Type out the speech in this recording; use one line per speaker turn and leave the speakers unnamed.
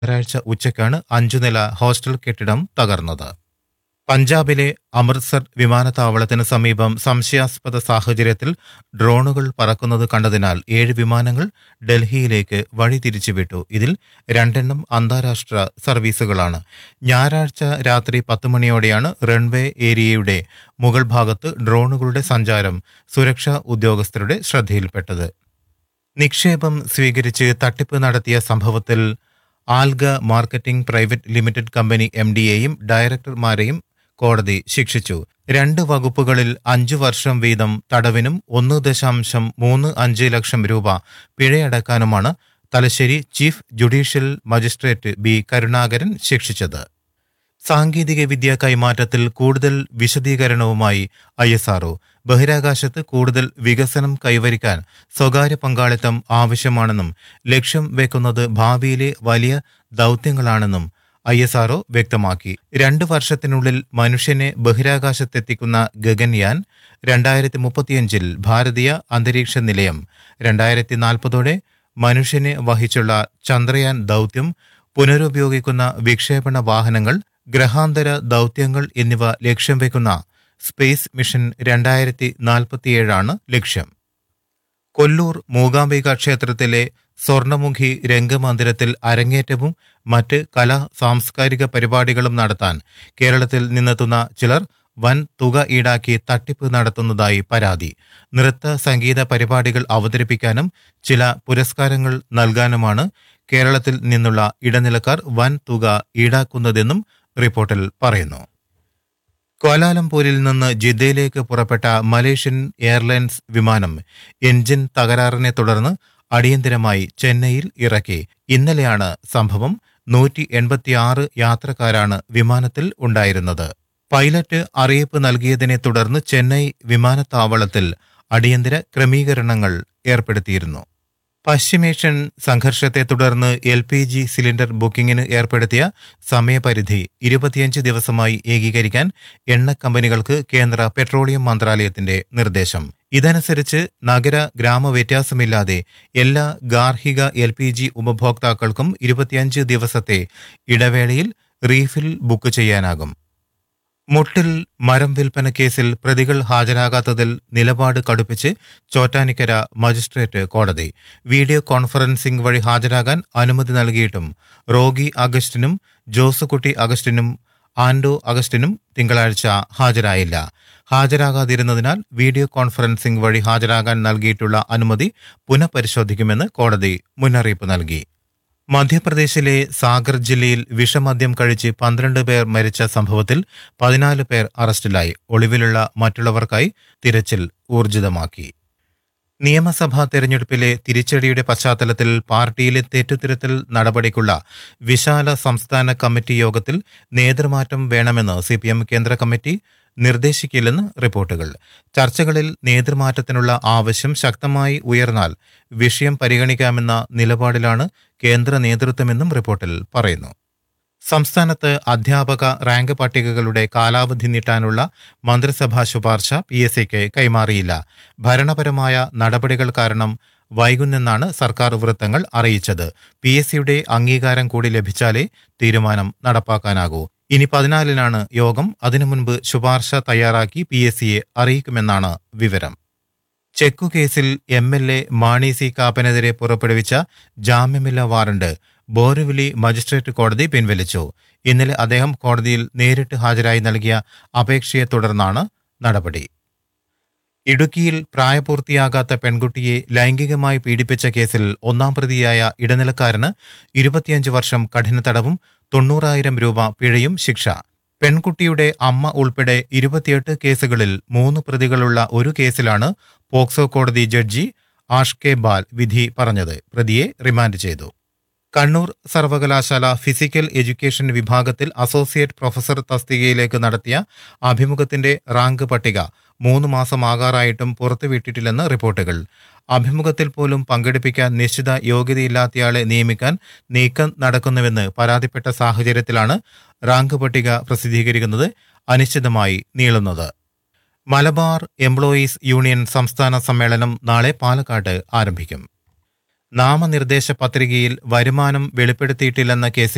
ഞായറാഴ്ച ഉച്ചയ്ക്കാണ് അഞ്ചുനില ഹോസ്റ്റൽ കെട്ടിടം തകർന്നത് പഞ്ചാബിലെ അമൃത്സർ വിമാനത്താവളത്തിന് സമീപം സംശയാസ്പദ സാഹചര്യത്തിൽ ഡ്രോണുകൾ പറക്കുന്നത് കണ്ടതിനാൽ ഏഴ് വിമാനങ്ങൾ ഡൽഹിയിലേക്ക് വഴിതിരിച്ചുവിട്ടു ഇതിൽ രണ്ടെണ്ണം അന്താരാഷ്ട്ര സർവീസുകളാണ് ഞായറാഴ്ച രാത്രി പത്ത് മണിയോടെയാണ് റൺവേ ഏരിയയുടെ മുകൾ ഭാഗത്ത് ഡ്രോണുകളുടെ സഞ്ചാരം സുരക്ഷാ ഉദ്യോഗസ്ഥരുടെ ശ്രദ്ധയിൽപ്പെട്ടത് നിക്ഷേപം സ്വീകരിച്ച് തട്ടിപ്പ് നടത്തിയ സംഭവത്തിൽ Alga marketing private limited company M ഡിയെയും ഡയറക്ടർമാരെയും കോടതി ശിക്ഷിച്ചു രണ്ട് വകുപ്പുകളിൽ അഞ്ചു വർഷം വീതം തടവിനും ഒന്ന് ദശാംശം മൂന്ന് അഞ്ച് ലക്ഷം രൂപ പിഴയടക്കാനുമാണ് Thalassery chief judicial magistrate B Karunakaran ശിക്ഷിച്ചത് സാങ്കേതിക വിദ്യ കൈമാറ്റത്തിൽ കൂടുതൽ വിശദീകരണവുമായി ഐ എസ് ആർഒ ബഹിരാകാശത്ത് കൂടുതൽ വികസനം കൈവരിക്കാൻ സ്വകാര്യ പങ്കാളിത്തം ആവശ്യമാണെന്നും ലക്ഷ്യം വെക്കുന്നത് ഭാവിയിലെ വലിയ ദൗത്യങ്ങളാണെന്നും ഐ എസ് ആർഒ വ്യക്തമാക്കി രണ്ട് വർഷത്തിനുള്ളിൽ മനുഷ്യനെ ബഹിരാകാശത്തെത്തിക്കുന്ന ഗഗൻയാൻ രണ്ടായിരത്തി മുപ്പത്തിയഞ്ചിൽ ഭാരതീയ അന്തരീക്ഷ നിലയം രണ്ടായിരത്തി നാൽപ്പതോടെ മനുഷ്യനെ വഹിച്ചുള്ള ചന്ദ്രയാൻ ദൗത്യം പുനരുപയോഗിക്കുന്ന വിക്ഷേപണ വാഹനങ്ങൾ ഗ്രഹാന്തര ദൗത്യങ്ങൾ എന്നിവ ലക്ഷ്യം വെക്കുന്ന സ്പേസ് മിഷൻ രണ്ടായിരത്തി നാൽപ്പത്തിയേഴാണ് ലക്ഷ്യം കൊല്ലൂർ മൂകാംബിക ക്ഷേത്രത്തിലെ സ്വർണമുഖി രംഗമന്ദിരത്തിൽ അരങ്ങേറ്റവും മറ്റ് കലാ സാംസ്കാരിക പരിപാടികളും നടത്താൻ കേരളത്തിൽ നിന്നെത്തുന്ന ചിലർ വൻ തുക ഈടാക്കി തട്ടിപ്പ് നടത്തുന്നതായി പരാതി നൃത്ത സംഗീത പരിപാടികൾ അവതരിപ്പിക്കാനും ചില പുരസ്കാരങ്ങൾ നൽകാനുമാണ് കേരളത്തിൽ നിന്നുള്ള ഇടനിലക്കാർ വൻ തുക ഈടാക്കുന്നതെന്നും റിപ്പോർട്ടിൽ പറയുന്നു ക്വാലാലംപൂരിൽ നിന്ന് ജിദ്ദയിലേക്ക് പുറപ്പെട്ട മലേഷ്യൻ എയർലൈൻസ് വിമാനം എഞ്ചിൻ തകരാറിനെ തുടർന്ന് അടിയന്തരമായി ചെന്നൈയിൽ ഇറക്കി ഇന്നലെയാണ് സംഭവം നൂറ്റി എൺപത്തിയാറ് യാത്രക്കാരാണ് വിമാനത്തിൽ ഉണ്ടായിരുന്നത് പൈലറ്റ് അറിയിപ്പ് നൽകിയതിനെ തുടർന്ന് ചെന്നൈ വിമാനത്താവളത്തിൽ അടിയന്തര ക്രമീകരണങ്ങൾ ഏർപ്പെടുത്തിയിരുന്നു പശ്ചിമേഷ്യൻ സംഘർഷത്തെ തുടർന്ന് എൽ പി ജി സിലിണ്ടർ ബുക്കിംഗിന് ഏർപ്പെടുത്തിയ സമയപരിധി ഇരുപത്തിയഞ്ച് ദിവസമായി ഏകീകരിക്കാൻ എണ്ണ കമ്പനികൾക്ക് കേന്ദ്ര പെട്രോളിയം മന്ത്രാലയത്തിന്റെ നിർദ്ദേശം ഇതനുസരിച്ച് നഗര ഗ്രാമ വ്യത്യാസമില്ലാതെ എല്ലാ ഗാർഹിക എൽ പി ജി ഉപഭോക്താക്കൾക്കും ഇരുപത്തിയഞ്ച് ദിവസത്തെ ഇടവേളയിൽ റീഫിൽ ബുക്ക് ചെയ്യാനാകും മുട്ടിൽ മരം വിൽപ്പന കേസിൽ പ്രതികൾ ഹാജരാകാത്തതിൽ നിലപാട് കടുപ്പിച്ച് ചോറ്റാനിക്കര മജിസ്ട്രേറ്റ് കോടതി വീഡിയോ കോൺഫറൻസിംഗ് വഴി ഹാജരാകാൻ അനുമതി നൽകിയിട്ടും റോഗി അഗസ്റ്റിനും ജോസുകുട്ടി അഗസ്റ്റിനും ആൻഡോ അഗസ്റ്റിനും തിങ്കളാഴ്ച ഹാജരായില്ല ഹാജരാകാതിരുന്നതിനാൽ വീഡിയോ കോൺഫറൻസിംഗ് വഴി ഹാജരാകാൻ നൽകിയിട്ടുള്ള അനുമതി പുനഃപരിശോധിക്കുമെന്ന് കോടതി മുന്നറിയിപ്പ് നൽകി മധ്യപ്രദേശിലെ സാഗർ ജില്ലയിൽ വിഷമദ്യം കഴിച്ച് പന്ത്രണ്ട് പേർ മരിച്ച സംഭവത്തിൽ പതിനാല് പേർ അറസ്റ്റിലായി ഒളിവിലുള്ള മറ്റുള്ളവർക്കായി തിരച്ചിൽ ഊർജിതമാക്കി നിയമസഭാ തെരഞ്ഞെടുപ്പിലെ തിരിച്ചടിയുടെ പശ്ചാത്തലത്തിൽ പാർട്ടിയിലെ തെറ്റുതിരുത്തൽ നടപടിക്കുള്ള വിശാല സംസ്ഥാന കമ്മിറ്റി യോഗത്തിൽ നേതൃമാറ്റം വേണമെന്ന് സി കേന്ദ്ര കമ്മിറ്റി നിർദ്ദേശിക്കില്ലെന്ന് റിപ്പോർട്ടുകൾ ചർച്ചകളിൽ നേതൃമാറ്റത്തിനുള്ള ആവശ്യം ശക്തമായി ഉയർന്നാൽ വിഷയം പരിഗണിക്കാമെന്ന നിലപാടിലാണ് കേന്ദ്ര നേതൃത്വമെന്നും റിപ്പോർട്ടിൽ പറയുന്നു സംസ്ഥാനത്ത് അധ്യാപക റാങ്ക് പട്ടികകളുടെ കാലാവധി നീട്ടാനുള്ള മന്ത്രിസഭാ ശുപാർശ പി എസ് സിക്ക് കൈമാറിയില്ല ഭരണപരമായ നടപടികൾ കാരണം വൈകുന്നെന്നാണ് സർക്കാർ വൃത്തങ്ങൾ അറിയിച്ചത് പി എസ് സിയുടെ അംഗീകാരം കൂടി ലഭിച്ചാലേ തീരുമാനം നടപ്പാക്കാനാകൂ ഇനി പതിനാലിനാണ് യോഗം അതിനു മുൻപ് ശുപാർശ തയ്യാറാക്കി പി എസ് സിയെ അറിയിക്കുമെന്നാണ് വിവരം ചെക്കു കേസിൽ M L A Mani C കാപ്പനെതിരെ പുറപ്പെടുവിച്ച ജാമ്യമില്ല വാറണ്ട് ബോറിവിലി മജിസ്ട്രേറ്റ് കോടതി പിൻവലിച്ചു ഇന്നലെ അദ്ദേഹം കോടതിയിൽ നേരിട്ട് ഹാജരായി നൽകിയ അപേക്ഷയെ തുടർന്നാണ് നടപടി ഇടുക്കിയിൽ പ്രായപൂർത്തിയാകാത്ത പെൺകുട്ടിയെ ലൈംഗികമായി പീഡിപ്പിച്ച കേസിൽ ഒന്നാം പ്രതിയായ ഇടനിലക്കാരന് ഇരുപത്തിയഞ്ച് വർഷം കഠിന തടവും തൊണ്ണൂറായിരം രൂപ പിഴയും ശിക്ഷ പെൺകുട്ടിയുടെ അമ്മ ഉൾപ്പെടെ ഇരുപത്തിയെട്ട് കേസുകളിൽ മൂന്ന് പ്രതികളുള്ള ഒരു കേസിലാണ് പോക്സോ കോടതി ജഡ്ജി ആഷ് കെ ബാൽ വിധി പറഞ്ഞത് പ്രതിയെ റിമാൻഡ് ചെയ്തു കണ്ണൂർ സർവകലാശാല ഫിസിക്കൽ എഡ്യൂക്കേഷൻ വിഭാഗത്തിൽ അസോസിയേറ്റ് പ്രൊഫസർ തസ്തികയിലേക്ക് നടത്തിയ അഭിമുഖത്തിന്റെ റാങ്ക് പട്ടിക മൂന്ന് മാസമാകാറായിട്ടും പുറത്തുവിട്ടിട്ടില്ലെന്ന് റിപ്പോർട്ടുകൾ അഭിമുഖത്തിൽ പോലും പങ്കെടുപ്പിക്കാൻ നിശ്ചിത യോഗ്യതയില്ലാത്തയാളെ നിയമിക്കാൻ നീക്കം നടക്കുന്നുവെന്ന് പരാതിപ്പെട്ട സാഹചര്യത്തിലാണ് റാങ്ക് പട്ടിക പ്രസിദ്ധീകരിക്കുന്നത് അനിശ്ചിതമായി നീളുന്നത് മലബാർ എംപ്ലോയീസ് യൂണിയൻ സംസ്ഥാന സമ്മേളനം നാളെ പാലക്കാട് ആരംഭിക്കും നാമനിർദ്ദേശ പത്രികയിൽ വരുമാനം വെളിപ്പെടുത്തിയിട്ടില്ലെന്ന കേസിൽ